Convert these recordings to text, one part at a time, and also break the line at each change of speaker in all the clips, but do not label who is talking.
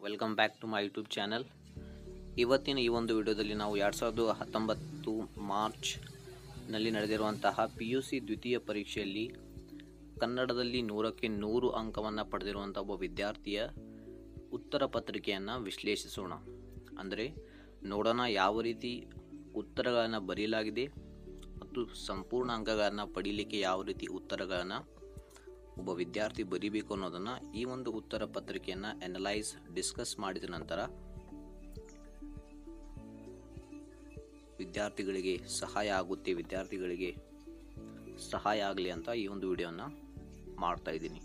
welcome back to my YouTube channel ಇವತ್ತಿನ ಈ ಒಂದು ವಿಡಿಯೋದಲ್ಲಿ ನಾವು ಎರಡು ಸಾವಿರದ ಹತ್ತೊಂಬತ್ತು ಮಾರ್ಚ್ನಲ್ಲಿ ನಡೆದಿರುವಂತಹ ಪಿ ಯು ಸಿ ದ್ವಿತೀಯ ಪರೀಕ್ಷೆಯಲ್ಲಿ ಕನ್ನಡದಲ್ಲಿ ನೂರಕ್ಕೆ ನೂರು ಅಂಕವನ್ನು ಪಡೆದಿರುವಂಥ ಒಬ್ಬ ವಿದ್ಯಾರ್ಥಿಯ ಉತ್ತರ ಪತ್ರಿಕೆಯನ್ನು ವಿಶ್ಲೇಷಿಸೋಣ ಅಂದರೆ ನೋಡೋಣ ಯಾವ ರೀತಿ ಉತ್ತರಗಳನ್ನು ಬರೆಯಲಾಗಿದೆ ಮತ್ತು ಸಂಪೂರ್ಣ ಅಂಕಗಳನ್ನು ಪಡೀಲಿಕ್ಕೆ ಯಾವ ರೀತಿ ಉತ್ತರಗಳನ್ನು ಒಬ್ಬ ವಿದ್ಯಾರ್ಥಿ ಬರಿಬೇಕು ಅನ್ನೋದನ್ನು ಈ ಒಂದು ಉತ್ತರ ಪತ್ರಿಕೆಯನ್ನು ಅನಲೈಸ್ ಡಿಸ್ಕಸ್ ಮಾಡಿದ ನಂತರ ವಿದ್ಯಾರ್ಥಿಗಳಿಗೆ ಸಹಾಯ ಆಗುತ್ತೆ ವಿದ್ಯಾರ್ಥಿಗಳಿಗೆ ಸಹಾಯ ಆಗಲಿ ಅಂತ ಈ ಒಂದು ವಿಡಿಯೋನ ಮಾಡ್ತಾ ಇದ್ದೀನಿ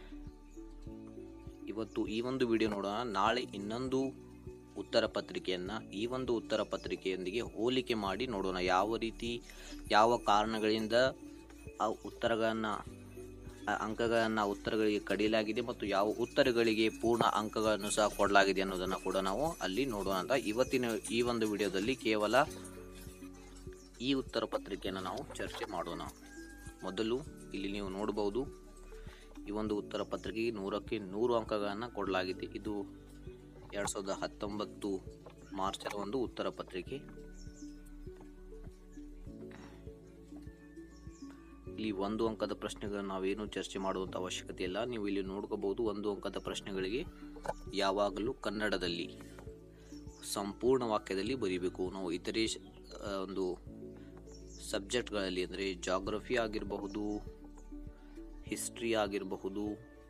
ಇವತ್ತು ಈ ಒಂದು ವಿಡಿಯೋ ನೋಡೋಣ ನಾಳೆ ಇನ್ನೊಂದು ಉತ್ತರ ಪತ್ರಿಕೆಯನ್ನು ಈ ಒಂದು ಉತ್ತರ ಪತ್ರಿಕೆಯೊಂದಿಗೆ ಹೋಲಿಕೆ ಮಾಡಿ ನೋಡೋಣ ಯಾವ ರೀತಿ ಯಾವ ಕಾರಣಗಳಿಂದ ಆ ಉತ್ತರಗಳನ್ನು ಆ ಅಂಕಗಳನ್ನು ಉತ್ತರಗಳಿಗೆ ಕಡಿಯಲಾಗಿದೆ ಮತ್ತು ಯಾವ ಉತ್ತರಗಳಿಗೆ ಪೂರ್ಣ ಅಂಕಗಳನ್ನು ಸಹ ಕೊಡಲಾಗಿದೆ ಅನ್ನೋದನ್ನು ಕೂಡ ನಾವು ಅಲ್ಲಿ ನೋಡೋಣ ಅಂತ ಇವತ್ತಿನ ಈ ಒಂದು ವಿಡಿಯೋದಲ್ಲಿ ಕೇವಲ ಈ ಉತ್ತರ ಪತ್ರಿಕೆಯನ್ನು ನಾವು ಚರ್ಚೆ ಮಾಡೋಣ ಮೊದಲು ಇಲ್ಲಿ ನೀವು ನೋಡಬಹುದು ಈ ಒಂದು ಉತ್ತರ ಪತ್ರಿಕೆಗೆ ನೂರಕ್ಕೆ ನೂರು ಅಂಕಗಳನ್ನು ಕೊಡಲಾಗಿದೆ ಇದು ಎರಡು ಸಾವಿರದ ಹತ್ತೊಂಬತ್ತು ಮಾರ್ಚರ ಒಂದು ಉತ್ತರ ಪತ್ರಿಕೆ ಇಲ್ಲಿ ಒಂದು ಅಂಕದ ಪ್ರಶ್ನೆಗಳನ್ನು ನಾವೇನು ಚರ್ಚೆ ಮಾಡುವಂಥ ಅವಶ್ಯಕತೆ ಇಲ್ಲ ನೀವು ಇಲ್ಲಿ ನೋಡ್ಕೋಬಹುದು ಒಂದು ಅಂಕದ ಪ್ರಶ್ನೆಗಳಿಗೆ ಯಾವಾಗಲೂ ಕನ್ನಡದಲ್ಲಿ ಸಂಪೂರ್ಣ ವಾಕ್ಯದಲ್ಲಿ ಬರೀಬೇಕು ನಾವು ಇತರೆ ಶ- ಆ, ಒಂದು ಸಬ್ಜೆಕ್ಟ್ಗಳಲ್ಲಿ ಅಂದರೆ ಜಾಗ್ರಫಿ ಆಗಿರಬಹುದು ಹಿಸ್ಟ್ರಿ ಆಗಿರಬಹುದು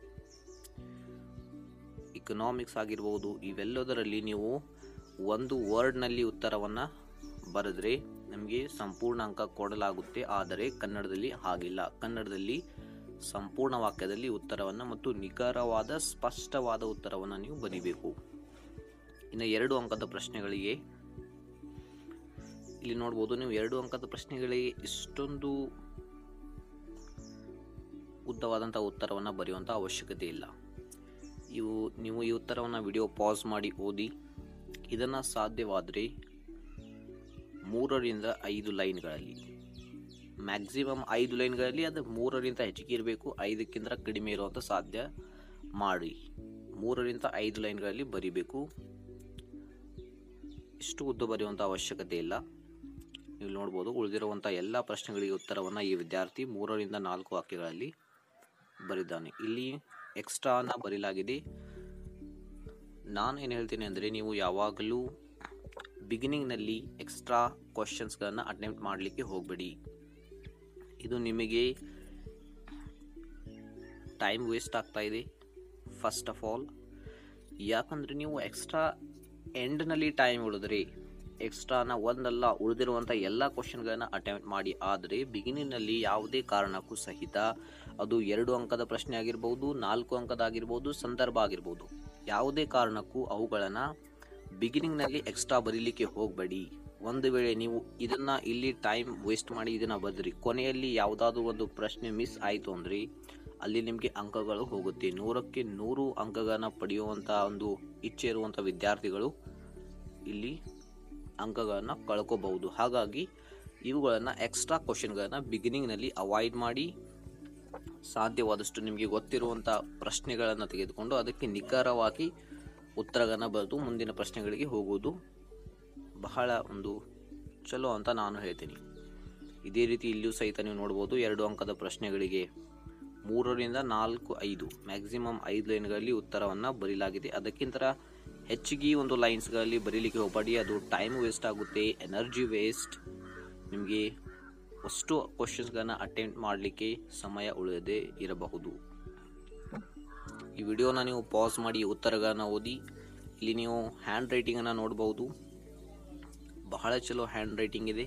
ಇಕನಾಮಿಕ್ಸ್ ಆಗಿರಬಹುದು ಇವೆಲ್ಲದರಲ್ಲಿ ನೀವು ಒಂದು ವರ್ಡ್ನಲ್ಲಿ ಉತ್ತರವನ್ನು ಬರೆದ್ರೆ ನಮಗೆ ಸಂಪೂರ್ಣ ಅಂಕ ಕೊಡಲಾಗುತ್ತೆ ಆದರೆ ಕನ್ನಡದಲ್ಲಿ ಹಾಗಿಲ್ಲ ಕನ್ನಡದಲ್ಲಿ ಸಂಪೂರ್ಣ ವಾಕ್ಯದಲ್ಲಿ ಉತ್ತರವನ್ನು ಮತ್ತು ನಿಖರವಾದ ಸ್ಪಷ್ಟವಾದ ಉತ್ತರವನ್ನು ನೀವು ಬರೀಬೇಕು ಇನ್ನು ಎರಡು ಅಂಕದ ಪ್ರಶ್ನೆಗಳಿಗೆ ಇಲ್ಲಿ ನೋಡ್ಬೋದು ನೀವು ಎರಡು ಅಂಕದ ಪ್ರಶ್ನೆಗಳಿಗೆ ಇಷ್ಟೊಂದು ಉದ್ದವಾದಂಥ ಉತ್ತರವನ್ನು ಬರೆಯುವಂಥ ಅವಶ್ಯಕತೆ ಇಲ್ಲ ಇವು ನೀವು ಈ ಉತ್ತರವನ್ನು ವಿಡಿಯೋ ಪಾಸ್ ಮಾಡಿ ಓದಿ ಇದನ್ನು ಸಾಧ್ಯವಾದರೆ ಮೂರರಿಂದ ಐದು ಲೈನ್ಗಳಲ್ಲಿ ಮ್ಯಾಕ್ಸಿಮಮ್ ಐದು ಲೈನ್ಗಳಲ್ಲಿ ಅದು ಮೂರರಿಂದ ಹೆಚ್ಚಿಗೆ ಇರಬೇಕು ಐದಕ್ಕಿಂತ ಕಡಿಮೆ ಇರುವಂಥ ಸಾಧ್ಯ ಮಾಡಿ ಮೂರರಿಂದ ಐದು ಲೈನ್ಗಳಲ್ಲಿ ಬರಿಬೇಕು ಇಷ್ಟು ಉದ್ದ ಬರೆಯುವಂಥ ಅವಶ್ಯಕತೆ ಇಲ್ಲ ನೀವು ನೋಡ್ಬೋದು ಉಳಿದಿರುವಂಥ ಎಲ್ಲ ಪ್ರಶ್ನೆಗಳಿಗೆ ಉತ್ತರವನ್ನು ಈ ವಿದ್ಯಾರ್ಥಿ ಮೂರರಿಂದ ನಾಲ್ಕು ವಾಕ್ಯಗಳಲ್ಲಿ ಬರೆದಿದ್ದಾನೆ ಇಲ್ಲಿ ಎಕ್ಸ್ಟ್ರಾನ ಬರೀಲಾಗಿದೆ ನಾನು ಏನು ಹೇಳ್ತೀನಿ ಅಂದರೆ ನೀವು ಯಾವಾಗಲೂ ಬಿಗಿನಿಂಗ್ನಲ್ಲಿ ಎಕ್ಸ್ಟ್ರಾ ಕ್ವಶನ್ಸ್ಗಳನ್ನು ಅಟೆಂಪ್ಟ್ ಮಾಡಲಿಕ್ಕೆ ಹೋಗಬೇಡಿ ಇದು ನಿಮಗೆ ಟೈಮ್ ವೇಸ್ಟ್ ಆಗ್ತಾ ಇದೆ ಫಸ್ಟ್ ಆಫ್ ಆಲ್ ಯಾಕಂದರೆ ನೀವು ಎಕ್ಸ್ಟ್ರಾ ಎಂಡ್ನಲ್ಲಿ ಟೈಮ್ ಉಳಿದ್ರಿ ಎಕ್ಸ್ಟ್ರಾನ ಒಂದಲ್ಲ ಉಳಿದಿರುವಂಥ ಎಲ್ಲ ಕ್ವಶನ್ಗಳನ್ನು ಅಟೆಂಪ್ಟ್ ಮಾಡಿ ಆದರೆ ಬಿಗಿನಿಂಗ್ನಲ್ಲಿ ಯಾವುದೇ ಕಾರಣಕ್ಕೂ ಸಹಿತ ಅದು ಎರಡು ಅಂಕದ ಪ್ರಶ್ನೆ ಆಗಿರ್ಬೋದು ನಾಲ್ಕು ಅಂಕದಾಗಿರ್ಬೋದು ಸಂದರ್ಭ ಆಗಿರ್ಬೋದು ಯಾವುದೇ ಕಾರಣಕ್ಕೂ ಅವುಗಳನ್ನು ಬಿಗಿನಿಂಗ್ನಲ್ಲಿ ಎಕ್ಸ್ಟ್ರಾ ಬರೀಲಿಕ್ಕೆ ಹೋಗಬೇಡಿ ಒಂದು ವೇಳೆ ನೀವು ಇದನ್ನು ಇಲ್ಲಿ ಟೈಮ್ ವೇಸ್ಟ್ ಮಾಡಿ ಇದನ್ನು ಬದ್ರಿ ಕೊನೆಯಲ್ಲಿ ಯಾವುದಾದ್ರೂ ಒಂದು ಪ್ರಶ್ನೆ ಮಿಸ್ ಆಯಿತು ಅಂದರೆ ಅಲ್ಲಿ ನಿಮಗೆ ಅಂಕಗಳು ಹೋಗುತ್ತೆ ನೂರಕ್ಕೆ ನೂರು ಅಂಕಗಳನ್ನು ಪಡೆಯುವಂಥ ಒಂದು ಇಚ್ಛೆ ಇರುವಂಥ ವಿದ್ಯಾರ್ಥಿಗಳು ಇಲ್ಲಿ ಅಂಕಗಳನ್ನು ಕಳ್ಕೋಬಹುದು ಹಾಗಾಗಿ ಇವುಗಳನ್ನು ಎಕ್ಸ್ಟ್ರಾ ಕ್ವಶನ್ಗಳನ್ನು ಬಿಗಿನಿಂಗ್ನಲ್ಲಿ ಅವಾಯ್ಡ್ ಮಾಡಿ ಸಾಧ್ಯವಾದಷ್ಟು ನಿಮಗೆ ಗೊತ್ತಿರುವಂಥ ಪ್ರಶ್ನೆಗಳನ್ನು ತೆಗೆದುಕೊಂಡು ಅದಕ್ಕೆ ನಿಖರವಾಗಿ ಉತ್ತರಗಳನ್ನು ಬರೆದು ಮುಂದಿನ ಪ್ರಶ್ನೆಗಳಿಗೆ ಹೋಗುವುದು ಬಹಳ ಒಂದು ಚಲೋ ಅಂತ ನಾನು ಹೇಳ್ತೀನಿ ಇದೇ ರೀತಿ ಇಲ್ಲಿಯೂ ಸಹಿತ ನೀವು ನೋಡ್ಬೋದು ಎರಡು ಅಂಕದ ಪ್ರಶ್ನೆಗಳಿಗೆ ಮೂರರಿಂದ ನಾಲ್ಕು ಐದು ಮ್ಯಾಕ್ಸಿಮಮ್ ಐದು ಲೈನ್ಗಳಲ್ಲಿ ಉತ್ತರವನ್ನು ಬರೀಲಾಗಿದೆ ಅದಕ್ಕಿಂತ ಹೆಚ್ಚಿಗೆ ಒಂದು ಲೈನ್ಸ್ಗಳಲ್ಲಿ ಬರೀಲಿಕ್ಕೆ ಹೋಗಬೇಡಿ ಅದು ಟೈಮ್ ವೇಸ್ಟ್ ಆಗುತ್ತೆ ಎನರ್ಜಿ ವೇಸ್ಟ್ ನಿಮಗೆ ಅಷ್ಟು ಕ್ವಶನ್ಸ್ಗಳನ್ನು ಅಟೆಂಪ್ಟ್ ಮಾಡಲಿಕ್ಕೆ ಸಮಯ ಉಳಿಯದೇ ಇರಬಹುದು ಈ ವಿಡಿಯೋನ ನೀವು ಪಾಸ್ ಮಾಡಿ ಉತ್ತರಗಳನ್ನು ಓದಿ ಇಲ್ಲಿ ನೀವು ಹ್ಯಾಂಡ್ ರೈಟಿಂಗನ್ನು ನೋಡ್ಬೋದು ಬಹಳ ಚಲೋ ಹ್ಯಾಂಡ್ ರೈಟಿಂಗ್ ಇದೆ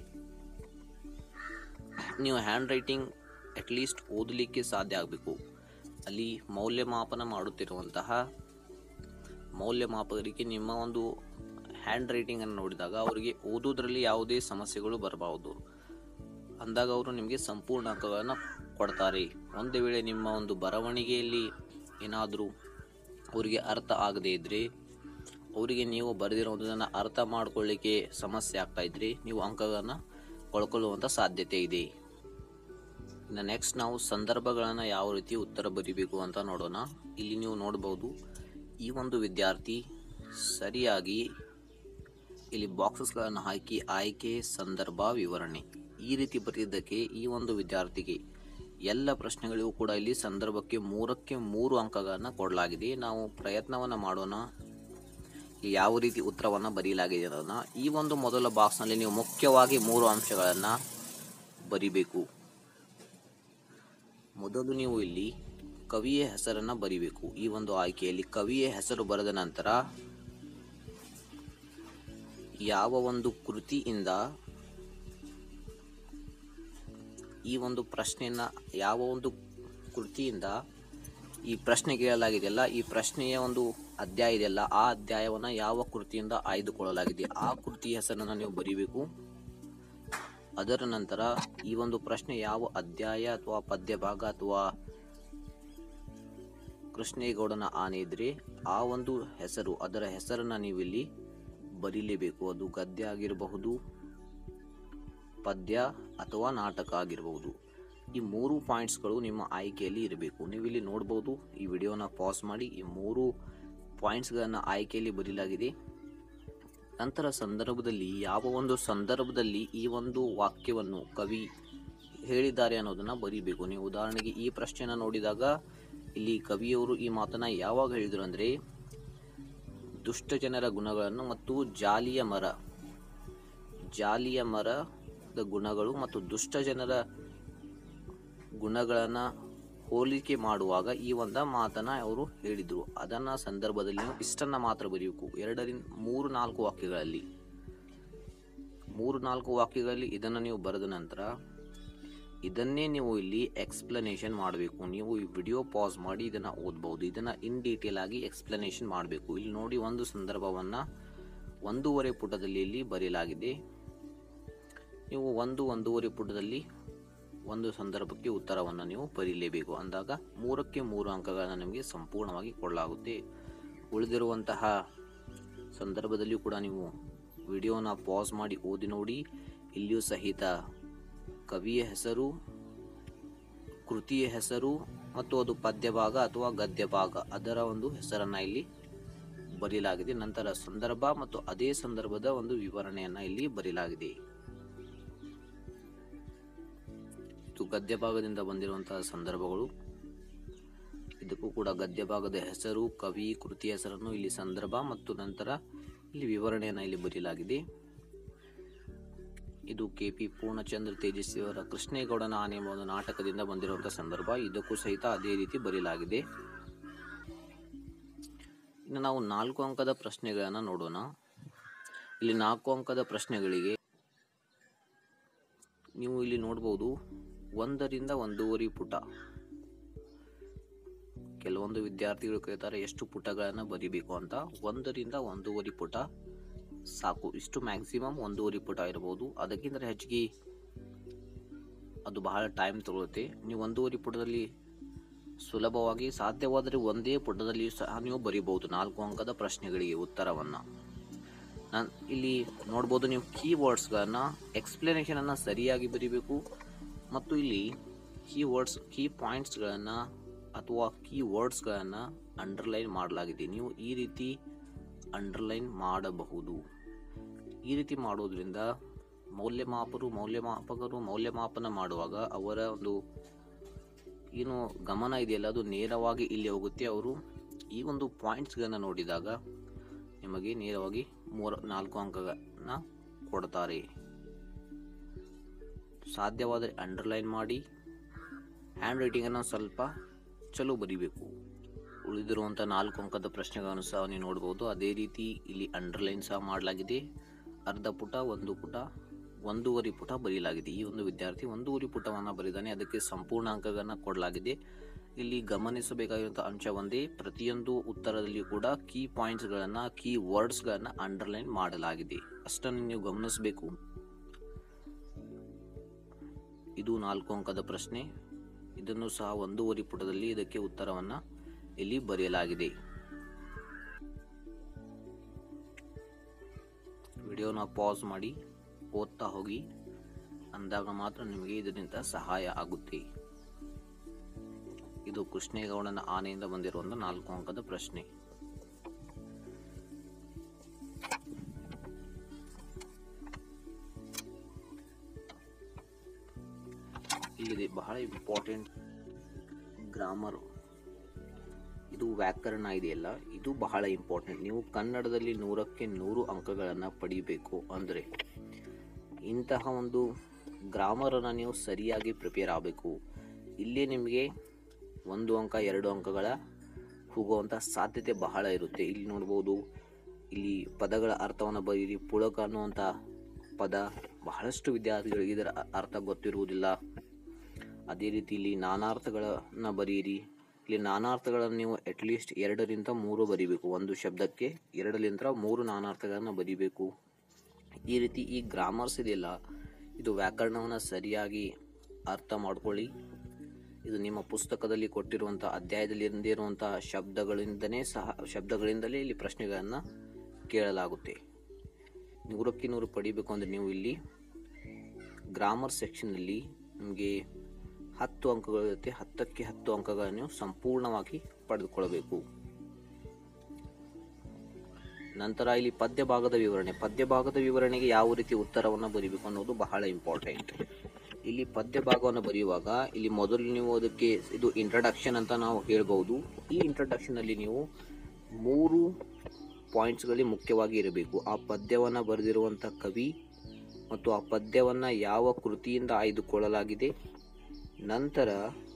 ನೀವು ಹ್ಯಾಂಡ್ ರೈಟಿಂಗ್ ಅಟ್ಲೀಸ್ಟ್ ಓದಲಿಕ್ಕೆ ಸಾಧ್ಯ ಆಗಬೇಕು ಅಲ್ಲಿ ಮೌಲ್ಯಮಾಪನ ಮಾಡುತ್ತಿರುವಂತಹ ಮೌಲ್ಯಮಾಪಕರಿಗೆ ನಿಮ್ಮ ಒಂದು ಹ್ಯಾಂಡ್ ರೈಟಿಂಗನ್ನು ನೋಡಿದಾಗ ಅವರಿಗೆ ಓದೋದ್ರಲ್ಲಿ ಯಾವುದೇ ಸಮಸ್ಯೆಗಳು ಬರಬಹುದು ಅಂದಾಗ ಅವರು ನಿಮಗೆ ಸಂಪೂರ್ಣ ಅಂಕಗಳನ್ನು ಕೊಡ್ತಾರೆ ಒಂದು ವೇಳೆ ನಿಮ್ಮ ಒಂದು ಬರವಣಿಗೆಯಲ್ಲಿ ಏನಾದರೂ ಅವರಿಗೆ ಅರ್ಥ ಆಗದೇ ಇದ್ದರೆ ಅವರಿಗೆ ನೀವು ಬರೆದಿರೋದನ್ನು ಅರ್ಥ ಮಾಡ್ಕೊಳ್ಳಿಕ್ಕೆ ಸಮಸ್ಯೆ ಆಗ್ತಾ ಇದ್ರೆ ನೀವು ಅಂಕಗಳನ್ನು ಕಳ್ಕೊಳ್ಳುವಂಥ ಸಾಧ್ಯತೆ ಇದೆ ಇನ್ನು ನೆಕ್ಸ್ಟ್ ನಾವು ಸಂದರ್ಭಗಳನ್ನು ಯಾವ ರೀತಿ ಉತ್ತರ ಬರಿಬೇಕು ಅಂತ ನೋಡೋಣ ಇಲ್ಲಿ ನೀವು ನೋಡ್ಬೋದು ಈ ಒಂದು ವಿದ್ಯಾರ್ಥಿ ಸರಿಯಾಗಿ ಇಲ್ಲಿ ಬಾಕ್ಸಸ್ಗಳನ್ನು ಹಾಕಿ ಆಯ್ಕೆ ಸಂದರ್ಭ ವಿವರಣೆ ಈ ರೀತಿ ಬರೆದಿದ್ದಕ್ಕೆ ಈ ಒಂದು ವಿದ್ಯಾರ್ಥಿಗೆ ಎಲ್ಲ ಪ್ರಶ್ನೆಗಳಿಗೂ ಕೂಡ ಇಲ್ಲಿ ಸಂದರ್ಭಕ್ಕೆ ಮೂರಕ್ಕೆ ಮೂರು ಅಂಕಗಳನ್ನು ಕೊಡಲಾಗಿದೆ ನಾವು ಪ್ರಯತ್ನವನ್ನು ಮಾಡೋಣ ಯಾವ ರೀತಿ ಉತ್ತರವನ್ನು ಬರೆಯಲಾಗಿದೆ ಅನ್ನೋದನ್ನ ಈ ಒಂದು ಮೊದಲ ಬಾಕ್ಸ್ನಲ್ಲಿ ನೀವು ಮುಖ್ಯವಾಗಿ ಮೂರು ಅಂಶಗಳನ್ನು ಬರಿಬೇಕು ಮೊದಲು ನೀವು ಇಲ್ಲಿ ಕವಿಯ ಹೆಸರನ್ನು ಬರಿಬೇಕು ಈ ಒಂದು ಆಯ್ಕೆಯಲ್ಲಿ ಕವಿಯ ಹೆಸರು ಬರೆದ ನಂತರ ಯಾವ ಒಂದು ಕೃತಿಯಿಂದ ಈ ಒಂದು ಪ್ರಶ್ನೆಯನ್ನ ಯಾವ ಒಂದು ಕೃತಿಯಿಂದ ಈ ಪ್ರಶ್ನೆ ಕೇಳಲಾಗಿದೆಯಲ್ಲ ಈ ಪ್ರಶ್ನೆಯ ಒಂದು ಅಧ್ಯಾಯ ಇದೆಯಲ್ಲ ಆ ಅಧ್ಯಾಯವನ್ನು ಯಾವ ಕೃತಿಯಿಂದ ಆಯ್ದುಕೊಳ್ಳಲಾಗಿದೆ ಆ ಕೃತಿಯ ಹೆಸರನ್ನು ನೀವು ಬರಿಬೇಕು ಅದರ ನಂತರ ಈ ಒಂದು ಪ್ರಶ್ನೆ ಯಾವ ಅಧ್ಯಾಯ ಅಥವಾ ಪದ್ಯ ಭಾಗ ಅಥವಾ ಕೃಷ್ಣೇಗೌಡನ ಆನೆ ಇದ್ರೆ ಆ ಒಂದು ಹೆಸರು ಅದರ ಹೆಸರನ್ನ ನೀವಿಲ್ಲಿ ಬರೀಲೇಬೇಕು ಅದು ಗದ್ಯ ಆಗಿರಬಹುದು ಪದ್ಯ ಅಥವಾ ನಾಟಕ ಆಗಿರಬಹುದು ಈ ಮೂರು ಪಾಯಿಂಟ್ಸ್ಗಳು ನಿಮ್ಮ ಆಯ್ಕೆಯಲ್ಲಿ ಇರಬೇಕು ನೀವು ಇಲ್ಲಿ ನೋಡ್ಬೋದು ಈ ವಿಡಿಯೋನ ಪಾಸ್ ಮಾಡಿ ಈ ಮೂರು ಪಾಯಿಂಟ್ಸ್ಗಳನ್ನು ಆಯ್ಕೆಯಲ್ಲಿ ಬರೀಲಾಗಿದೆ ನಂತರ ಸಂದರ್ಭದಲ್ಲಿ ಯಾವ ಒಂದು ಸಂದರ್ಭದಲ್ಲಿ ಈ ಒಂದು ವಾಕ್ಯವನ್ನು ಕವಿ ಹೇಳಿದ್ದಾರೆ ಅನ್ನೋದನ್ನ ಬರೀಬೇಕು ನೀವು ಉದಾಹರಣೆಗೆ ಈ ಪ್ರಶ್ನೆನ ನೋಡಿದಾಗ ಇಲ್ಲಿ ಕವಿಯವರು ಈ ಮಾತನ್ನ ಯಾವಾಗ ಹೇಳಿದರು ಅಂದರೆ ದುಷ್ಟ ಜನರ ಗುಣಗಳನ್ನು ಮತ್ತು ಜಾಲಿಯ ಮರ ಜಾಲಿಯ ಮರದ ಗುಣಗಳು ಮತ್ತು ದುಷ್ಟ ಜನರ ಗುಣಗಳನ್ನು ಹೋಲಿಕೆ ಮಾಡುವಾಗ ಈ ಒಂದ ಮಾತನ್ನ ಅವರು ಹೇಳಿದರು ಅದನ್ನ ಸಂದರ್ಭದಲ್ಲಿ ನೀವು ಇಷ್ಟನ್ನ ಮಾತ್ರ ಬರೆಯಬೇಕು ಎರಡರಿಂದ ಮೂರು ನಾಲ್ಕು ವಾಕ್ಯಗಳಲ್ಲಿ ಮೂರು ನಾಲ್ಕು ವಾಕ್ಯಗಳಲ್ಲಿ ಇದನ್ನು ನೀವು ಬರೆದ ನಂತರ ಇದನ್ನೇ ನೀವು ಇಲ್ಲಿ ಎಕ್ಸ್ಪ್ಲನೇಷನ್ ಮಾಡಬೇಕು ನೀವು ಈ ವಿಡಿಯೋ ಪಾಸ್ ಮಾಡಿ ಇದನ್ನು ಓದ್ಬೋದು ಇದನ್ನು ಇನ್ ಡೀಟೇಲ್ ಆಗಿ ಎಕ್ಸ್ಪ್ಲನೇಷನ್ ಮಾಡಬೇಕು ಇಲ್ಲಿ ನೋಡಿ ಒಂದು ಸಂದರ್ಭವನ್ನು ಒಂದೂವರೆ ಪುಟದಲ್ಲಿ ಇಲ್ಲಿ ಬರೆಯಲಾಗಿದೆ ನೀವು ಒಂದು ಒಂದೂವರೆ ಪುಟದಲ್ಲಿ ಒಂದು ಸಂದರ್ಭಕ್ಕೆ ಉತ್ತರವನ್ನು ನೀವು ಬರೀಲೇಬೇಕು ಅಂದಾಗ ಮೂರಕ್ಕೆ ಮೂರು ಅಂಕಗಳನ್ನು ನಿಮಗೆ ಸಂಪೂರ್ಣವಾಗಿ ಕೊಡಲಾಗುತ್ತೆ ಉಳಿದಿರುವಂತಹ ಸಂದರ್ಭದಲ್ಲಿಯೂ ಕೂಡ ನೀವು ವಿಡಿಯೋನ ಪಾಸ್ ಮಾಡಿ ಓದಿ ನೋಡಿ ಇಲ್ಲಿಯೂ ಸಹಿತ ಕವಿಯ ಹೆಸರು ಕೃತಿಯ ಹೆಸರು ಮತ್ತು ಅದು ಪದ್ಯ ಭಾಗ ಅಥವಾ ಗದ್ಯ ಭಾಗ ಅದರ ಒಂದು ಹೆಸರನ್ನ ಇಲ್ಲಿ ಬರೀಲಾಗಿದೆ ನಂತರ ಸಂದರ್ಭ ಮತ್ತು ಅದೇ ಸಂದರ್ಭದ ಒಂದು ವಿವರಣೆಯನ್ನ ಇಲ್ಲಿ ಬರೀಲಾಗಿದೆ ಇದು ಗದ್ಯ ಭಾಗದಿಂದ ಬಂದಿರುವಂತಹ ಸಂದರ್ಭಗಳು ಇದಕ್ಕೂ ಕೂಡ ಗದ್ಯ ಭಾಗದ ಹೆಸರು ಕವಿ ಕೃತಿ ಹೆಸರನ್ನು ಇಲ್ಲಿ ಸಂದರ್ಭ ಮತ್ತು ನಂತರ ಇಲ್ಲಿ ವಿವರಣೆಯನ್ನು ಇಲ್ಲಿ ಬರೀಲಾಗಿದೆ ಇದು ಕೆ ಪಿ ಪೂರ್ಣಚಂದ್ರ ತೇಜಸ್ವಿ ಅವರ ಕೃಷ್ಣೇಗೌಡನ ಆನೆ ಎಂಬ ಒಂದು ನಾಟಕದಿಂದ ಬಂದಿರುವಂತಹ ಸಂದರ್ಭ ಇದಕ್ಕೂ ಸಹಿತ ಅದೇ ರೀತಿ ಬರೀಲಾಗಿದೆ ಇನ್ನು ನಾವು ನಾಲ್ಕು ಅಂಕದ ಪ್ರಶ್ನೆಗಳನ್ನು ನೋಡೋಣ ಇಲ್ಲಿ ನಾಲ್ಕು ಅಂಕದ ಪ್ರಶ್ನೆಗಳಿಗೆ ನೀವು ಇಲ್ಲಿ ನೋಡ್ಬೋದು ಒಂದರಿಂದ ಒಂದೂವರೆ ಪುಟ ಕೆಲವೊಂದು ವಿದ್ಯಾರ್ಥಿಗಳು ಕೇಳ್ತಾರೆ ಎಷ್ಟು ಪುಟಗಳನ್ನು ಬರಿಬೇಕು ಅಂತ ಒಂದರಿಂದ ಒಂದೂವರೆ ಪುಟ ಸಾಕು ಇಷ್ಟು ಮ್ಯಾಕ್ಸಿಮಮ್ ಒಂದೂವರೆ ಪುಟ ಇರಬಹುದು ಅದಕ್ಕಿಂತ ಹೆಚ್ಚಿಗೆ ಅದು ಬಹಳ ಟೈಮ್ ತಗೊಳುತ್ತೆ ನೀವು ಒಂದೂವರೆ ಪುಟದಲ್ಲಿ ಸುಲಭವಾಗಿ ಸಾಧ್ಯವಾದರೆ ಒಂದೇ ಪುಟದಲ್ಲಿ ಸಹ ನೀವು ಬರಿಬಹುದು ನಾಲ್ಕು ಅಂಕದ ಪ್ರಶ್ನೆಗಳಿಗೆ ಉತ್ತರವನ್ನು ನಾನು ಇಲ್ಲಿ ನೋಡ್ಬೋದು ನೀವು ಕೀವರ್ಡ್ಸ್ಗಳನ್ನು ಎಕ್ಸ್ಪ್ಲನೇಷನನ್ನು ಸರಿಯಾಗಿ ಬರಿಬೇಕು ಮತ್ತು ಇಲ್ಲಿ ಕೀವರ್ಡ್ಸ್ ಕೀ ಪಾಯಿಂಟ್ಸ್ಗಳನ್ನು ಅಥವಾ ಕೀ ವರ್ಡ್ಸ್ಗಳನ್ನು ಅಂಡರ್ಲೈನ್ ಮಾಡಲಾಗಿದೆ ನೀವು ಈ ರೀತಿ ಅಂಡರ್ಲೈನ್ ಮಾಡಬಹುದು ಈ ರೀತಿ ಮಾಡೋದ್ರಿಂದ ಮೌಲ್ಯಮಾಪರು ಮೌಲ್ಯಮಾಪಕರು ಮೌಲ್ಯಮಾಪನ ಮಾಡುವಾಗ ಅವರ ಒಂದು ಏನು ಗಮನ ಇದೆಯಲ್ಲ ಅದು ನೇರವಾಗಿ ಇಲ್ಲಿ ಹೋಗುತ್ತೆ ಅವರು ಈ ಒಂದು ಪಾಯಿಂಟ್ಸ್ಗಳನ್ನು ನೋಡಿದಾಗ ನಿಮಗೆ ನೇರವಾಗಿ ಮೂರು ನಾಲ್ಕು ಅಂಕಗಳನ್ನ ಕೊಡ್ತಾರೆ ಸಾಧ್ಯವಾದರೆ ಅಂಡರ್ಲೈನ್ ಮಾಡಿ ಹ್ಯಾಂಡ್ ರೈಟಿಂಗನ್ನು ಸ್ವಲ್ಪ ಚಲೋ ಬರಿಬೇಕು ಉಳಿದಿರುವಂಥ ನಾಲ್ಕು ಅಂಕದ ಪ್ರಶ್ನೆಗಳನ್ನು ಸಹ ನೀವು ನೋಡ್ಬೋದು ಅದೇ ರೀತಿ ಇಲ್ಲಿ ಅಂಡರ್ಲೈನ್ ಸಹ ಮಾಡಲಾಗಿದೆ ಅರ್ಧ ಪುಟ ಒಂದು ಪುಟ ಒಂದೂವರೆ ಪುಟ ಬರೀಲಾಗಿದೆ ಈ ಒಂದು ವಿದ್ಯಾರ್ಥಿ ಒಂದೂವರೆ ಪುಟವನ್ನು ಬರೆದಾನೆ ಅದಕ್ಕೆ ಸಂಪೂರ್ಣ ಅಂಕಗಳನ್ನು ಕೊಡಲಾಗಿದೆ ಇಲ್ಲಿ ಗಮನಿಸಬೇಕಾಗಿರುವಂಥ ಅಂಶ ಒಂದೇ ಪ್ರತಿಯೊಂದು ಉತ್ತರದಲ್ಲಿಯೂ ಕೂಡ ಕೀ ಪಾಯಿಂಟ್ಸ್ಗಳನ್ನು ಕೀ ವರ್ಡ್ಸ್ಗಳನ್ನು ಅಂಡರ್ಲೈನ್ ಮಾಡಲಾಗಿದೆ ಅಷ್ಟನ್ನು ನೀವು ಗಮನಿಸಬೇಕು ಇದು ನಾಲ್ಕು ಅಂಕದ ಪ್ರಶ್ನೆ ಇದನ್ನು ಸಹ ಒಂದೂವರೆ ಪುಟದಲ್ಲಿ ಇದಕ್ಕೆ ಉತ್ತರವನ್ನು ಇಲ್ಲಿ ಬರೆಯಲಾಗಿದೆ ವಿಡಿಯೋನ ಪಾಸ್ ಮಾಡಿ ಓದ್ತಾ ಹೋಗಿ ಅಂದಾಗ ಮಾತ್ರ ನಿಮಗೆ ಇದರಿಂದ ಸಹಾಯ ಆಗುತ್ತೆ ಇದು ಕೃಷ್ಣೇಗೌಡನ ಆನೆಯಿಂದ ಬಂದಿರುವಂಥ ನಾಲ್ಕು ಅಂಕದ ಪ್ರಶ್ನೆ ಬಹಳ ಇಂಪಾರ್ಟೆಂಟ್ ಗ್ರಾಮರ್ ಇದು ವ್ಯಾಕರಣ ಇದೆಯಲ್ಲ ಇದು ಬಹಳ ಇಂಪಾರ್ಟೆಂಟ್ ನೀವು ಕನ್ನಡದಲ್ಲಿ ನೂರಕ್ಕೆ ನೂರು ಅಂಕಗಳನ್ನು ಪಡಿಬೇಕು ಅಂದರೆ ಇಂತಹ ಒಂದು ಗ್ರಾಮರನ್ನು ನೀವು ಸರಿಯಾಗಿ ಪ್ರಿಪೇರ್ ಆಗಬೇಕು ಇಲ್ಲಿ ನಿಮಗೆ ಒಂದು ಅಂಕ ಎರಡು ಅಂಕಗಳ ಹೋಗುವಂಥ ಸಾಧ್ಯತೆ ಬಹಳ ಇರುತ್ತೆ ಇಲ್ಲಿ ನೋಡ್ಬೋದು ಇಲ್ಲಿ ಪದಗಳ ಅರ್ಥವನ್ನು ಬರೀರಿ ಪುಳಕ ಅನ್ನುವಂಥ ಪದ ಬಹಳಷ್ಟು ವಿದ್ಯಾರ್ಥಿಗಳಿಗೆ ಇದರ ಅರ್ಥ ಗೊತ್ತಿರುವುದಿಲ್ಲ ಅದೇ ರೀತಿ ಇಲ್ಲಿ ನಾನಾರ್ಥಗಳನ್ನು ಬರೆಯಿರಿ ಇಲ್ಲಿ ನಾನಾರ್ಥಗಳನ್ನು ನೀವು ಅಟ್ಲೀಸ್ಟ್ ಎರಡರಿಂದ ಮೂರು ಬರಿಬೇಕು ಒಂದು ಶಬ್ದಕ್ಕೆ ಎರಡರಿಂದ ಮೂರು ನಾನಾರ್ಥಗಳನ್ನು ಬರಿಬೇಕು ಈ ರೀತಿ ಈ ಗ್ರಾಮರ್ಸ್ ಇದೆಯಲ್ಲ ಇದು ವ್ಯಾಕರಣವನ್ನು ಸರಿಯಾಗಿ ಅರ್ಥ ಮಾಡ್ಕೊಳ್ಳಿ ಇದು ನಿಮ್ಮ ಪುಸ್ತಕದಲ್ಲಿ ಕೊಟ್ಟಿರುವಂಥ ಅಧ್ಯಾಯದಲ್ಲಿ ಇರುವಂಥ ಶಬ್ದಗಳಿಂದನೇ ಸಹ ಶಬ್ದಗಳಿಂದಲೇ ಇಲ್ಲಿ ಪ್ರಶ್ನೆಗಳನ್ನು ಕೇಳಲಾಗುತ್ತೆ ನೂರಕ್ಕೆ ನೂರು ಪಡಿಬೇಕು ಅಂದರೆ ನೀವು ಇಲ್ಲಿ ಗ್ರಾಮರ್ ಸೆಕ್ಷನ್ನಲ್ಲಿ ನಿಮಗೆ ಹತ್ತು ಅಂಕಗಳಿರುತ್ತೆ ಹತ್ತಕ್ಕೆ ಹತ್ತು ಅಂಕಗಳನ್ನು ನೀವು ಸಂಪೂರ್ಣವಾಗಿ ಪಡೆದುಕೊಳ್ಳಬೇಕು ನಂತರ ಇಲ್ಲಿ ಪದ್ಯ ಭಾಗದ ವಿವರಣೆ ಪದ್ಯ ಭಾಗದ ವಿವರಣೆಗೆ ಯಾವ ರೀತಿ ಉತ್ತರವನ್ನು ಬರೀಬೇಕು ಅನ್ನೋದು ಬಹಳ ಇಂಪಾರ್ಟೆಂಟ್ ಇಲ್ಲಿ ಪದ್ಯ ಭಾಗವನ್ನು ಬರೆಯುವಾಗ ಇಲ್ಲಿ ಮೊದಲು ನೀವು ಅದಕ್ಕೆ ಇದು ಇಂಟ್ರಡಕ್ಷನ್ ಅಂತ ನಾವು ಹೇಳ್ಬೋದು ಈ ಇಂಟ್ರಡಕ್ಷನ್ ಅಲ್ಲಿ ನೀವು ಮೂರು ಪಾಯಿಂಟ್ಸ್ಗಳಲ್ಲಿ ಮುಖ್ಯವಾಗಿ ಇರಬೇಕು ಆ ಪದ್ಯವನ್ನು ಬರೆದಿರುವಂಥ ಕವಿ ಮತ್ತು ಆ ಪದ್ಯವನ್ನು ಯಾವ ಕೃತಿಯಿಂದ ಆಯ್ದುಕೊಳ್ಳಲಾಗಿದೆ ನಂತರ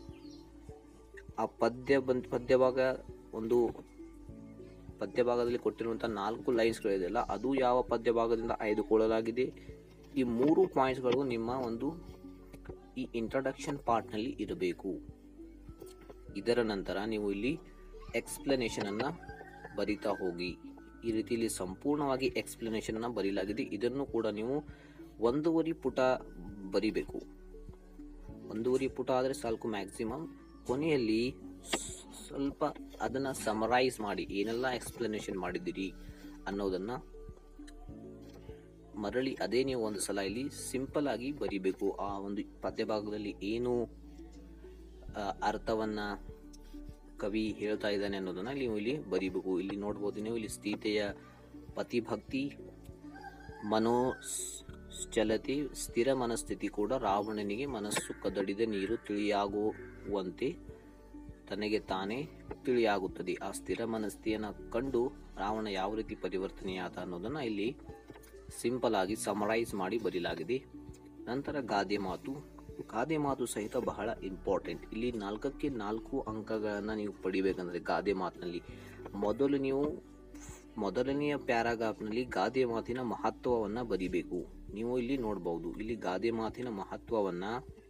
ಆ ಪದ್ಯ ಬಂದ್ ಪದ್ಯ ಭಾಗ ಒಂದು ಪದ್ಯ ಭಾಗದಲ್ಲಿ ಕೊಟ್ಟಿರುವಂಥ ನಾಲ್ಕು ಲೈನ್ಸ್ಗಳಿದೆಯಲ್ಲ ಅದು ಯಾವ ಪದ್ಯ ಭಾಗದಿಂದ ಆಯ್ದುಕೊಳ್ಳಲಾಗಿದೆ ಈ ಮೂರು ಪಾಯಿಂಟ್ಸ್ಗಳು ನಿಮ್ಮ ಒಂದು ಈ ಇಂಟ್ರಡಕ್ಷನ್ ಪಾರ್ಟ್ನಲ್ಲಿ ಇರಬೇಕು ಇದರ ನಂತರ ನೀವು ಇಲ್ಲಿ ಎಕ್ಸ್ಪ್ಲನೇಷನ್ ಅನ್ನ ಬರಿತಾ ಹೋಗಿ ಈ ರೀತಿ ಇಲ್ಲಿ ಸಂಪೂರ್ಣವಾಗಿ ಎಕ್ಸ್ಪ್ಲನೇಷನ್ ಅನ್ನ ಬರೀಲಾಗಿದೆ ಇದನ್ನು ಕೂಡ ನೀವು ಒಂದೂವರೆ ಪುಟ ಬರಿಬೇಕು ಒಂದೂವರೆ ಪುಟ ಆದರೆ ಸಾಕು ಮ್ಯಾಕ್ಸಿಮಮ್ ಕೊನೆಯಲ್ಲಿ ಸ್ವಲ್ಪ ಅದನ್ನ ಸಮರೈಸ್ ಮಾಡಿ ಏನೆಲ್ಲ ಎಕ್ಸ್ಪ್ಲನೇಷನ್ ಮಾಡಿದ್ದೀರಿ ಅನ್ನೋದನ್ನ ಮರಳಿ ಅದೇ ನೀವು ಒಂದು ಸಲ ಇಲ್ಲಿ ಸಿಂಪಲ್ ಆಗಿ ಬರಿಬೇಕು ಆ ಒಂದು ಪದ್ಯ ಭಾಗದಲ್ಲಿ ಏನು ಆ, ಅರ್ಥವನ್ನ ಕವಿ ಹೇಳ್ತಾ ಇದ್ದಾನೆ ಅನ್ನೋದನ್ನ ನೀವು ಇಲ್ಲಿ ಬರಿಬೇಕು ಇಲ್ಲಿ ನೋಡ್ಬೋದು ನೀವು ಇಲ್ಲಿ ಸ್ಥಿತೆಯ ಪತಿಭಕ್ತಿ ಮನೋಶ್ಚಲತೆ ಸ್ಥಿರ ಮನಸ್ಥಿತಿ ಕೂಡ ರಾವಣನಿಗೆ ಮನಸ್ಸು ಕದಡಿದ ನೀರು ತಿಳಿಯಾಗುವಂತೆ ತನಗೆ ತಾನೇ ತಿಳಿಯಾಗುತ್ತದೆ ಆ ಸ್ಥಿರ ಮನಸ್ಥಿತಿಯನ್ನು ಕಂಡು ರಾವಣ ಯಾವ ರೀತಿ ಪರಿವರ್ತನೆಯಾದ ಅನ್ನೋದನ್ನ ಇಲ್ಲಿ ಸಿಂಪಲ್ ಆಗಿ ಸಮರೈಸ್ ಮಾಡಿ ಬರೀಲಾಗಿದೆ ನಂತರ ಗಾದೆ ಮಾತು ಗಾದೆ ಮಾತು ಸಹಿತ ಬಹಳ ಇಂಪಾರ್ಟೆಂಟ್ ಇಲ್ಲಿ ನಾಲ್ಕಕ್ಕೆ ನಾಲ್ಕು ಅಂಕಗಳನ್ನು ನೀವು ಪಡಿಬೇಕಂದ್ರೆ ಗಾದೆ ಮಾತಿನಲ್ಲಿ ಮೊದಲು ನೀವು ಮೊದಲನೆಯ ಪ್ಯಾರಾಗ್ರಾಫ್ನಲ್ಲಿ ಗಾದೆ ಮಾತಿನ ಮಹತ್ವವನ್ನು ಬರಿಬೇಕು ನೀವು ಇಲ್ಲಿ ನೋಡಬಹುದು ಇಲ್ಲಿ ಗಾದೆ ಮಾತಿನ ಮಹತ್ವವನ್ನ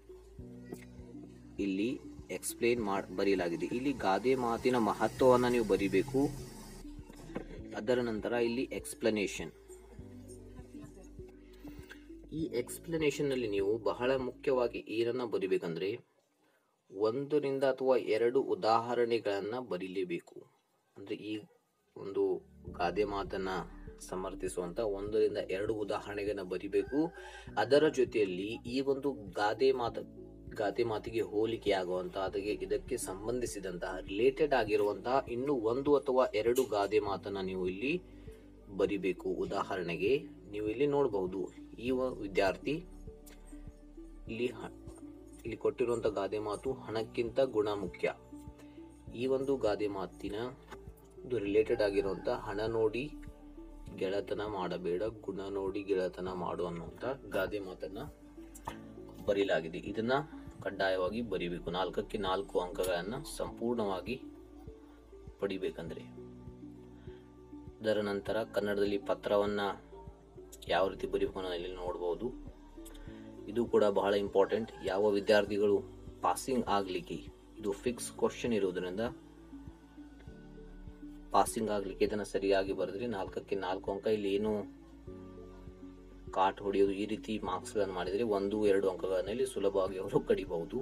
ಇಲ್ಲಿ ಎಕ್ಸ್ಪ್ಲೇನ್ ಮಾಡಿ ಬರೀಲಾಗಿದೆ ಇಲ್ಲಿ ಗಾದೆ ಮಾತಿನ ಮಹತ್ವವನ್ನು ನೀವು ಬರಿಬೇಕು ಅದರ ನಂತರ ಇಲ್ಲಿ ಎಕ್ಸ್ಪ್ಲನೇಷನ್ ಈ ಎಕ್ಸ್ಪ್ಲನೇಷನ್ ನಲ್ಲಿ ನೀವು ಬಹಳ ಮುಖ್ಯವಾಗಿ ಏನನ್ನ ಬರಿಬೇಕಂದ್ರೆ ಒಂದರಿಂದ ಅಥವಾ ಎರಡು ಉದಾಹರಣೆಗಳನ್ನ ಬರೀಲೇಬೇಕು ಅಂದ್ರೆ ಈ ಒಂದು ಗಾದೆ ಮಾತನ್ನ ಸಮರ್ಥಿಸುವಂತ ಒಂದರಿಂದ ಎರಡು ಉದಾಹರಣೆಗಳನ್ನ ಬರಿಬೇಕು ಅದರ ಜೊತೆಯಲ್ಲಿ ಈ ಒಂದು ಗಾದೆ ಮಾತ ಗಾದೆ ಮಾತಿಗೆ ಹೋಲಿಕೆ ಆಗುವಂತಹ ಅದಕ್ಕೆ ಇದಕ್ಕೆ ಸಂಬಂಧಿಸಿದಂತಹ ರಿಲೇಟೆಡ್ ಆಗಿರುವಂತಹ ಇನ್ನು ಒಂದು ಅಥವಾ ಎರಡು ಗಾದೆ ಮಾತನ್ನ ನೀವು ಇಲ್ಲಿ ಬರಿಬೇಕು ಉದಾಹರಣೆಗೆ ನೀವು ಇಲ್ಲಿ ನೋಡಬಹುದು ಈ ವ- ವಿದ್ಯಾರ್ಥಿ ಇಲ್ಲಿ ಹ- ಇಲ್ಲಿ ಕೊಟ್ಟಿರುವಂತ ಗಾದೆ ಮಾತು ಹಣಕ್ಕಿಂತ ಗುಣ ಮುಖ್ಯ ಈ ಒಂದು ಗಾದೆ ಮಾತಿನ ಇದು ರಿಲೇಟೆಡ್ ಆಗಿರುವಂತ ಹಣ ನೋಡಿ ಗೆಳತನ ಮಾಡಬೇಡ ಗುಣ ನೋಡಿ ಗೆಳತನ ಮಾಡು ಅನ್ನುವಂತ ಗಾದೆ ಮಾತನ್ನ ಬರೀಲಾಗಿದೆ ಇದನ್ನ ಕಡ್ಡಾಯವಾಗಿ ಬರಿಬೇಕು ನಾಲ್ಕಕ್ಕೆ ನಾಲ್ಕು ಅಂಕಗಳನ್ನ ಸಂಪೂರ್ಣವಾಗಿ ಪಡಿಬೇಕಂದ್ರೆ ಅದರ ನಂತರ ಕನ್ನಡದಲ್ಲಿ ಪತ್ರವನ್ನ ಯಾವ ರೀತಿ ಬರೀಬೇಕು ಅನ್ನೋದನ್ನ ಇಲ್ಲಿ ನೋಡಬಹುದು ಇದು ಕೂಡ ಬಹಳ ಇಂಪಾರ್ಟೆಂಟ್ ಯಾವ ವಿದ್ಯಾರ್ಥಿಗಳು ಪಾಸಿಂಗ್ ಆಗ್ಲಿಕ್ಕೆ ಇದು ಫಿಕ್ಸ್ ಕ್ವಶನ್ ಇರುವುದರಿಂದ ಪಾಸಿಂಗ್ ಆಗ್ಲಿಕ್ಕೆ ಇದನ್ನ ಸರಿಯಾಗಿ ಬರೆದ್ರೆ ನಾಲ್ಕಕ್ಕೆ ನಾಲ್ಕು ಅಂಕ ಇಲ್ಲಿ ಏನು ಕಾಟ್ ಹೊಡೆಯೋದು ಈ ರೀತಿ ಮಾರ್ಕ್ಸ್ ಗಳನ್ನು ಮಾಡಿದ್ರೆ ಒಂದು ಎರಡು ಅಂಕಗಳನ್ನ ಇಲ್ಲಿ ಸುಲಭವಾಗಿ ಅವರು ಕಡಿಬಹುದು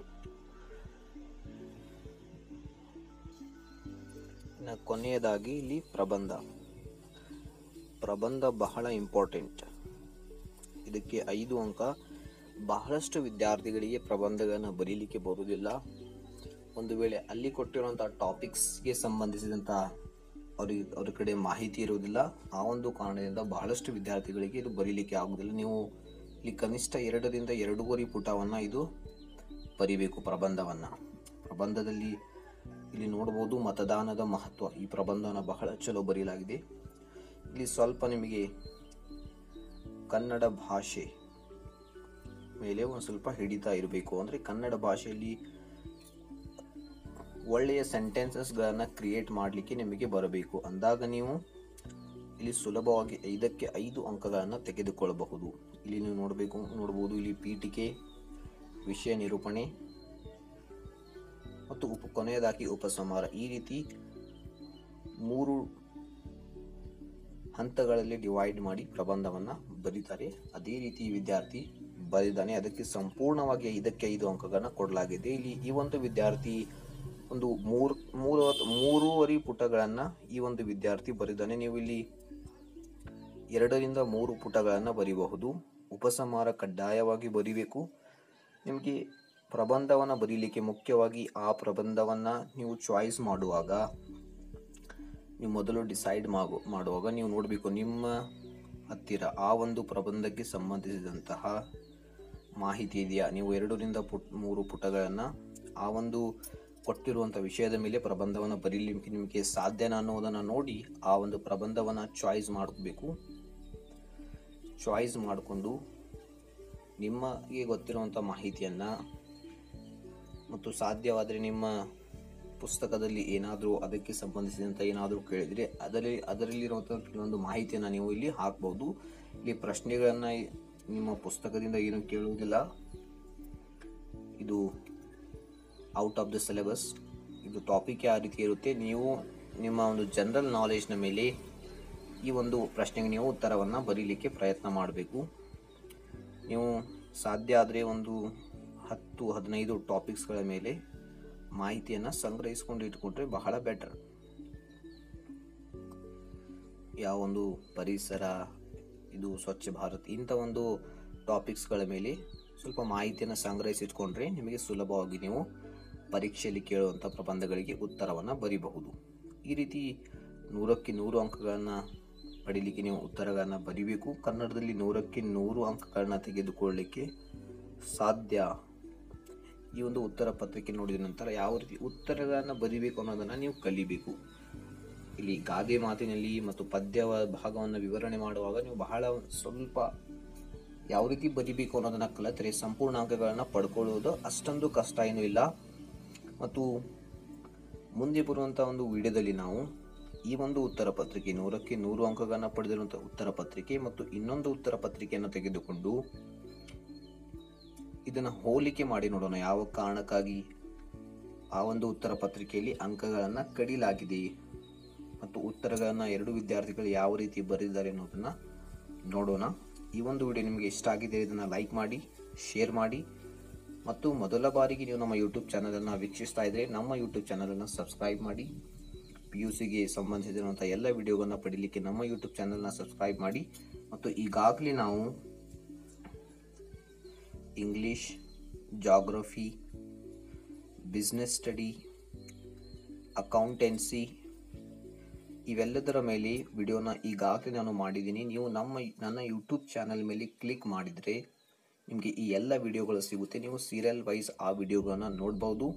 ಇನ್ನು ಕೊನೆಯದಾಗಿ ಇಲ್ಲಿ ಪ್ರಬಂಧ ಪ್ರಬಂಧ ಬಹಳ ಇಂಪಾರ್ಟೆಂಟ್ ಇದಕ್ಕೆ ಐದು ಅಂಕ ಬಹಳಷ್ಟು ವಿದ್ಯಾರ್ಥಿಗಳಿಗೆ ಪ್ರಬಂಧಗಳನ್ನು ಬರೀಲಿಕ್ಕೆ ಬರುವುದಿಲ್ಲ ಒಂದು ವೇಳೆ ಅಲ್ಲಿ ಕೊಟ್ಟಿರುವಂತಹ ಟಾಪಿಕ್ಸ್ಗೆ ಸಂಬಂಧಿಸಿದಂತ ಅವ್ರಿಗೆ ಅವ್ರ ಕಡೆ ಮಾಹಿತಿ ಇರುವುದಿಲ್ಲ ಆ ಒಂದು ಕಾರಣದಿಂದ ಬಹಳಷ್ಟು ವಿದ್ಯಾರ್ಥಿಗಳಿಗೆ ಇದು ಬರೀಲಿಕ್ಕೆ ಆಗುವುದಿಲ್ಲ ನೀವು ಇಲ್ಲಿ ಕನಿಷ್ಠ ಎರಡರಿಂದ ಎರಡೂವರೆ ಪುಟವನ್ನ ಇದು ಬರಿಬೇಕು ಪ್ರಬಂಧವನ್ನು ಪ್ರಬಂಧದಲ್ಲಿ ಇಲ್ಲಿ ನೋಡ್ಬೋದು ಮತದಾನದ ಮಹತ್ವ ಈ ಪ್ರಬಂಧನ ಬಹಳ ಚಲೋ ಬರೆಯಲಾಗಿದೆ ಇಲ್ಲಿ ಸ್ವಲ್ಪ ನಿಮಗೆ ಕನ್ನಡ ಭಾಷೆ ಮೇಲೆ ಒಂದು ಸ್ವಲ್ಪ ಹಿಡಿತಾ ಇರಬೇಕು ಅಂದರೆ ಕನ್ನಡ ಭಾಷೆಯಲ್ಲಿ ಒಳ್ಳೆಯ ಸೆಂಟೆನ್ಸಸ್ಗಳನ್ನು ಕ್ರಿಯೇಟ್ ಮಾಡಲಿಕ್ಕೆ ನಿಮಗೆ ಬರಬೇಕು ಅಂದಾಗ ನೀವು ಇಲ್ಲಿ ಸುಲಭವಾಗಿ ಐದಕ್ಕೆ ಐದು ಅಂಕಗಳನ್ನು ತೆಗೆದುಕೊಳ್ಳಬಹುದು ಇಲ್ಲಿ ನೀವು ನೋಡಬೇಕು ನೋಡ್ಬೋದು ಇಲ್ಲಿ ಪೀಠಿಕೆ ವಿಷಯ ನಿರೂಪಣೆ ಮತ್ತು ಉಪ ಕೊನೆಯದಾಗಿ ಉಪಸಂಹಾರ ಈ ರೀತಿ ಮೂರು ಹಂತಗಳಲ್ಲಿ ಡಿವೈಡ್ ಮಾಡಿ ಪ್ರಬಂಧವನ್ನು ಬರೀತಾರೆ ಅದೇ ರೀತಿ ಈ ವಿದ್ಯಾರ್ಥಿ ಬರೆದಿದ್ದಾನೆ ಅದಕ್ಕೆ ಸಂಪೂರ್ಣವಾಗಿ ಐದಕ್ಕೆ ಐದು ಅಂಕಗಳನ್ನು ಕೊಡಲಾಗಿದೆ ಇಲ್ಲಿ ಈ ಒಂದು ವಿದ್ಯಾರ್ಥಿ ಒಂದು ಮೂರು ಮೂರು ಮೂರುವರೆ ಪುಟಗಳನ್ನು ಈ ಒಂದು ವಿದ್ಯಾರ್ಥಿ ಬರೆದಿದ್ದಾನೆ ನೀವು ಇಲ್ಲಿ ಎರಡರಿಂದ ಮೂರು ಪುಟಗಳನ್ನು ಬರೀಬಹುದು ಉಪಸಂಹಾರ ಕಡ್ಡಾಯವಾಗಿ ಬರೀಬೇಕು ನಿಮಗೆ ಪ್ರಬಂಧವನ್ನು ಬರೀಲಿಕ್ಕೆ ಮುಖ್ಯವಾಗಿ ಆ ಪ್ರಬಂಧವನ್ನು ನೀವು ಚಾಯ್ಸ್ ಮಾಡುವಾಗ ನೀವು ಮೊದಲು ಡಿಸೈಡ್ ಮಾಗು ಮಾಡುವಾಗ ನೀವು ನೋಡಬೇಕು ನಿಮ್ಮ ಹತ್ತಿರ ಆ ಒಂದು ಪ್ರಬಂಧಕ್ಕೆ ಸಂಬಂಧಿಸಿದಂತಹ ಮಾಹಿತಿ ಇದೆಯಾ ನೀವು ಎರಡರಿಂದ ಪುಟ್ ಮೂರು ಪುಟಗಳನ್ನು ಆ ಒಂದು ಕೊಟ್ಟಿರುವಂಥ ವಿಷಯದ ಮೇಲೆ ಪ್ರಬಂಧವನ್ನು ಬರೀಲಿಕ್ಕೆ ನಿಮಗೆ ಸಾಧ್ಯನಾ ಅನ್ನೋದನ್ನು ನೋಡಿ ಆ ಒಂದು ಪ್ರಬಂಧವನ್ನು ಚಾಯ್ಸ್ ಮಾಡಬೇಕು ಚಾಯ್ಸ್ ಮಾಡಿಕೊಂಡು ನಿಮಗೆ ಗೊತ್ತಿರುವಂಥ ಮಾಹಿತಿಯನ್ನು ಮತ್ತು ಸಾಧ್ಯವಾದರೆ ನಿಮ್ಮ ಪುಸ್ತಕದಲ್ಲಿ ಏನಾದರೂ ಅದಕ್ಕೆ ಸಂಬಂಧಿಸಿದಂಥ ಏನಾದರೂ ಕೇಳಿದರೆ ಅದರಲ್ಲಿ ಅದರಲ್ಲಿರುವಂಥ ಕೆಲವೊಂದು ಮಾಹಿತಿಯನ್ನು ನೀವು ಇಲ್ಲಿ ಹಾಕ್ಬೋದು ಇಲ್ಲಿ ಪ್ರಶ್ನೆಗಳನ್ನು ನಿಮ್ಮ ಪುಸ್ತಕದಿಂದ ಏನು ಕೇಳುವುದಿಲ್ಲ ಇದು ಔಟ್ ಆಫ್ ದ ಸಿಲೆಬಸ್ ಇದು ಟಾಪಿಕ್ ಯಾವ ರೀತಿ ಇರುತ್ತೆ ನೀವು ನಿಮ್ಮ ಒಂದು ಜನರಲ್ ನಾಲೆಜ್ನ ಮೇಲೆ ಈ ಒಂದು ಪ್ರಶ್ನೆಗೆ ನೀವು ಉತ್ತರವನ್ನು ಬರೀಲಿಕ್ಕೆ ಪ್ರಯತ್ನ ಮಾಡಬೇಕು ನೀವು ಸಾಧ್ಯ ಆದರೆ ಒಂದು ಹತ್ತು ಹದಿನೈದು ಟಾಪಿಕ್ಸ್ಗಳ ಮೇಲೆ ಮಾಹಿತಿಯನ್ನು ಸಂಗ್ರಹಿಸ್ಕೊಂಡು ಇಟ್ಕೊಂಡ್ರೆ ಬಹಳ ಬೆಟರ್ ಯಾವ ಒಂದು ಪರಿಸರ ಇದು ಸ್ವಚ್ಛ ಭಾರತ್ ಇಂಥ ಒಂದು ಟಾಪಿಕ್ಸ್ಗಳ ಮೇಲೆ ಸ್ವಲ್ಪ ಮಾಹಿತಿಯನ್ನು ಸಂಗ್ರಹಿಸಿಟ್ಕೊಂಡ್ರೆ ನಿಮಗೆ ಸುಲಭವಾಗಿ ನೀವು ಪರೀಕ್ಷೆಯಲ್ಲಿ ಕೇಳುವಂಥ ಪ್ರಬಂಧಗಳಿಗೆ ಉತ್ತರವನ್ನು ಬರೀಬಹುದು ಈ ರೀತಿ ನೂರಕ್ಕೆ ನೂರು ಅಂಕಗಳನ್ನು ಪಡೀಲಿಕ್ಕೆ ನೀವು ಉತ್ತರಗಳನ್ನು ಬರೀಬೇಕು ಕನ್ನಡದಲ್ಲಿ ನೂರಕ್ಕೆ ನೂರು ಅಂಕಗಳನ್ನ ತೆಗೆದುಕೊಳ್ಳಲಿಕ್ಕೆ ಸಾಧ್ಯ ಈ ಒಂದು ಉತ್ತರ ಪತ್ರಿಕೆ ನೋಡಿದ ನಂತರ ಯಾವ ರೀತಿ ಉತ್ತರಗಳನ್ನು ಬರೀಬೇಕು ಅನ್ನೋದನ್ನು ನೀವು ಕಲಿಬೇಕು ಇಲ್ಲಿ ಗಾದೆ ಮಾತಿನಲ್ಲಿ ಮತ್ತು ಪದ್ಯ ಭಾಗವನ್ನು ವಿವರಣೆ ಮಾಡುವಾಗ ನೀವು ಬಹಳ ಸ್ವಲ್ಪ ಯಾವ ರೀತಿ ಬರಿಬೇಕು ಅನ್ನೋದನ್ನು ಕಲಿತರೆ ಸಂಪೂರ್ಣ ಅಂಕಗಳನ್ನು ಪಡ್ಕೊಳ್ಳುವುದು ಅಷ್ಟೊಂದು ಕಷ್ಟ ಏನೂ ಇಲ್ಲ ಮತ್ತು ಮುಂದೆ ಬರುವಂಥ ಒಂದು ವಿಡಿಯೋದಲ್ಲಿ ನಾವು ಈ ಒಂದು ಉತ್ತರ ಪತ್ರಿಕೆ ನೂರಕ್ಕೆ ನೂರು ಅಂಕಗಳನ್ನು ಪಡೆದಿರುವಂಥ ಉತ್ತರ ಪತ್ರಿಕೆ ಮತ್ತು ಇನ್ನೊಂದು ಉತ್ತರ ಪತ್ರಿಕೆಯನ್ನು ತೆಗೆದುಕೊಂಡು ಇದನ್ನು ಹೋಲಿಕೆ ಮಾಡಿ ನೋಡೋಣ ಯಾವ ಕಾರಣಕ್ಕಾಗಿ ಆ ಒಂದು ಉತ್ತರ ಪತ್ರಿಕೆಯಲ್ಲಿ ಅಂಕಗಳನ್ನು ಕಡಿಲಾಗಿದೆ ಮತ್ತು ಉತ್ತರಗಳನ್ನು ಎರಡು ವಿದ್ಯಾರ್ಥಿಗಳು ಯಾವ ರೀತಿ ಬರೆದಿದ್ದಾರೆ ಅನ್ನೋದನ್ನು ನೋಡೋಣ ಈ ಒಂದು ವಿಡಿಯೋ ನಿಮಗೆ ಇಷ್ಟ ಆಗಿದೆ ಇದನ್ನು ಲೈಕ್ ಮಾಡಿ ಶೇರ್ ಮಾಡಿ ಮತ್ತು ಮೊದಲ ಬಾರಿಗೆ ನೀವು ನಮ್ಮ ಯೂಟ್ಯೂಬ್ ಚಾನಲನ್ನು ವೀಕ್ಷಿಸ್ತಾ ಇದ್ದರೆ ನಮ್ಮ ಯೂಟ್ಯೂಬ್ ಚಾನಲನ್ನು ಸಬ್ಸ್ಕ್ರೈಬ್ ಮಾಡಿ ಪಿ ಯು ಸಿಗೆ ಸಂಬಂಧಿಸಿರುವಂಥ ಎಲ್ಲ ವಿಡಿಯೋಗಳನ್ನು ಪಡೀಲಿಕ್ಕೆ ನಮ್ಮ ಯೂಟ್ಯೂಬ್ ಚಾನಲ್ನ ಸಬ್ಸ್ಕ್ರೈಬ್ ಮಾಡಿ ಮತ್ತು ಈಗಾಗಲೇ ನಾವು English geography business study accountancy ಇವೆಲ್ಲದರ ಮೇಲೆ ವಿಡಿಯೋನ ಈಗಾಗಲೇ ನಾನು ಮಾಡಿದ್ದೀನಿ ನೀವು ನಮ್ಮ ನನ್ನ ಯೂಟ್ಯೂಬ್ ಚಾನಲ್ ಮೇಲೆ ಕ್ಲಿಕ್ ಮಾಡಿದರೆ ನಿಮಗೆ ಈ ಎಲ್ಲ ವಿಡಿಯೋಗಳು ಸಿಗುತ್ತೆ ನೀವು ಸೀರಿಯಲ್ ವೈಸ್ ಆ ವಿಡಿಯೋಗಳನ್ನು ನೋಡ್ಬೋದು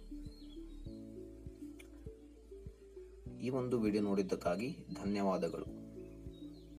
ಈ ಒಂದು ವಿಡಿಯೋ ನೋಡಿದ್ದಕ್ಕಾಗಿ ಧನ್ಯವಾದಗಳು